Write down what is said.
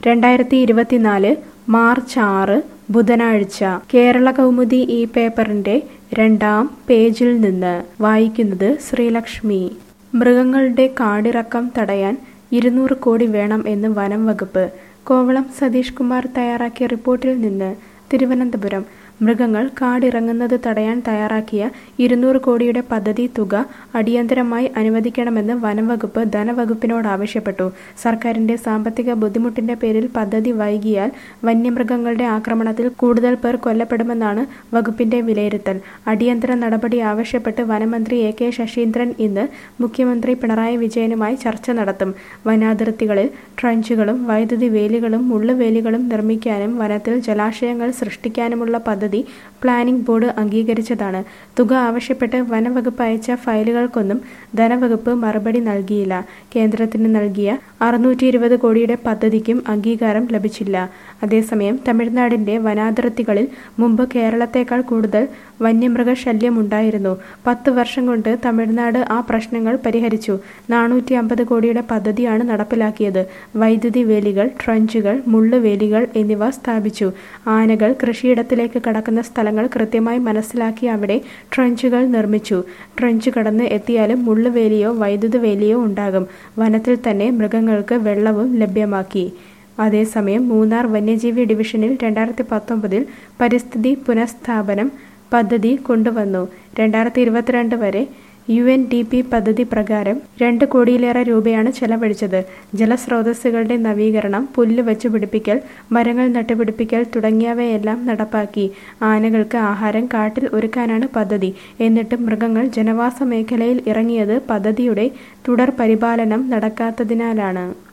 രണ്ടായിരത്തി ഇരുപത്തിനാല് മാർച്ച് ആറ് ബുധനാഴ്ച കേരള കൗമുദി ഈ പേപ്പറിന്റെ രണ്ടാം പേജിൽ നിന്ന് വായിക്കുന്നത് ശ്രീലക്ഷ്മി മൃഗങ്ങളുടെ കാടിറക്കം തടയാൻ ഇരുന്നൂറ് കോടി വേണം എന്ന് വനം വകുപ്പ് കോവളം സതീഷ് കുമാർ തയ്യാറാക്കിയ റിപ്പോർട്ടിൽ നിന്ന് തിരുവനന്തപുരം മൃഗങ്ങൾ കാടിറങ്ങുന്നത് തടയാൻ തയ്യാറാക്കിയ ഇരുന്നൂറ് കോടിയുടെ പദ്ധതി തുക അടിയന്തരമായി അനുവദിക്കണമെന്ന് വനംവകുപ്പ് ധനവകുപ്പിനോട് ആവശ്യപ്പെട്ടു സർക്കാരിന്റെ സാമ്പത്തിക ബുദ്ധിമുട്ടിന്റെ പേരിൽ പദ്ധതി വൈകിയാൽ വന്യമൃഗങ്ങളുടെ ആക്രമണത്തിൽ കൂടുതൽ പേർ കൊല്ലപ്പെടുമെന്നാണ് വകുപ്പിന്റെ വിലയിരുത്തൽ അടിയന്തര നടപടി ആവശ്യപ്പെട്ട് വനമന്ത്രി എ കെ ശശീന്ദ്രൻ ഇന്ന് മുഖ്യമന്ത്രി പിണറായി വിജയനുമായി ചർച്ച നടത്തും വനാതിർത്തികളിൽ ട്രഞ്ചുകളും വൈദ്യുതി വേലികളും മുള്ളുവേലികളും നിർമ്മിക്കാനും വനത്തിൽ ജലാശയങ്ങൾ സൃഷ്ടിക്കാനുമുള്ള പദ്ധതി പ്ലാനിംഗ് ബോർഡ് അംഗീകരിച്ചതാണ് തുക ആവശ്യപ്പെട്ട് വനവകുപ്പ് അയച്ച ഫയലുകൾക്കൊന്നും ധനവകുപ്പ് മറുപടി നൽകിയില്ല കേന്ദ്രത്തിന് നൽകിയ അറുന്നൂറ്റി ഇരുപത് കോടിയുടെ പദ്ധതിക്കും അംഗീകാരം ലഭിച്ചില്ല അതേസമയം തമിഴ്നാടിന്റെ വനാതിർത്തികളിൽ മുമ്പ് കേരളത്തേക്കാൾ കൂടുതൽ വന്യമൃഗ ശല്യമുണ്ടായിരുന്നു പത്ത് വർഷം കൊണ്ട് തമിഴ്നാട് ആ പ്രശ്നങ്ങൾ പരിഹരിച്ചു നാനൂറ്റി അമ്പത് കോടിയുടെ പദ്ധതിയാണ് നടപ്പിലാക്കിയത് വൈദ്യുതി വേലികൾ ട്രഞ്ചുകൾ മുള്ളുവേലികൾ എന്നിവ സ്ഥാപിച്ചു ആനകൾ കൃഷിയിടത്തിലേക്ക് കടക്കുന്ന സ്ഥലങ്ങൾ കൃത്യമായി മനസ്സിലാക്കി അവിടെ ട്രഞ്ചുകൾ നിർമ്മിച്ചു ട്രഞ്ച് കടന്ന് എത്തിയാലും മുള്ളുവേലിയോ വൈദ്യുത വേലിയോ ഉണ്ടാകും വനത്തിൽ തന്നെ മൃഗങ്ങൾക്ക് വെള്ളവും ലഭ്യമാക്കി അതേസമയം മൂന്നാർ വന്യജീവി ഡിവിഷനിൽ രണ്ടായിരത്തി പത്തൊമ്പതിൽ പരിസ്ഥിതി പുനഃസ്ഥാപനം പദ്ധതി കൊണ്ടുവന്നു രണ്ടായിരത്തി ഇരുപത്തിരണ്ട് വരെ യു എൻ ഡി പി പദ്ധതി പ്രകാരം രണ്ട് കോടിയിലേറെ രൂപയാണ് ചെലവഴിച്ചത് ജലസ്രോതസ്സുകളുടെ നവീകരണം പുല്ല് വെച്ച് പിടിപ്പിക്കൽ മരങ്ങൾ നട്ടുപിടിപ്പിക്കൽ തുടങ്ങിയവയെല്ലാം നടപ്പാക്കി ആനകൾക്ക് ആഹാരം കാട്ടിൽ ഒരുക്കാനാണ് പദ്ധതി എന്നിട്ടും മൃഗങ്ങൾ ജനവാസ മേഖലയിൽ ഇറങ്ങിയത് പദ്ധതിയുടെ തുടർ പരിപാലനം നടക്കാത്തതിനാലാണ്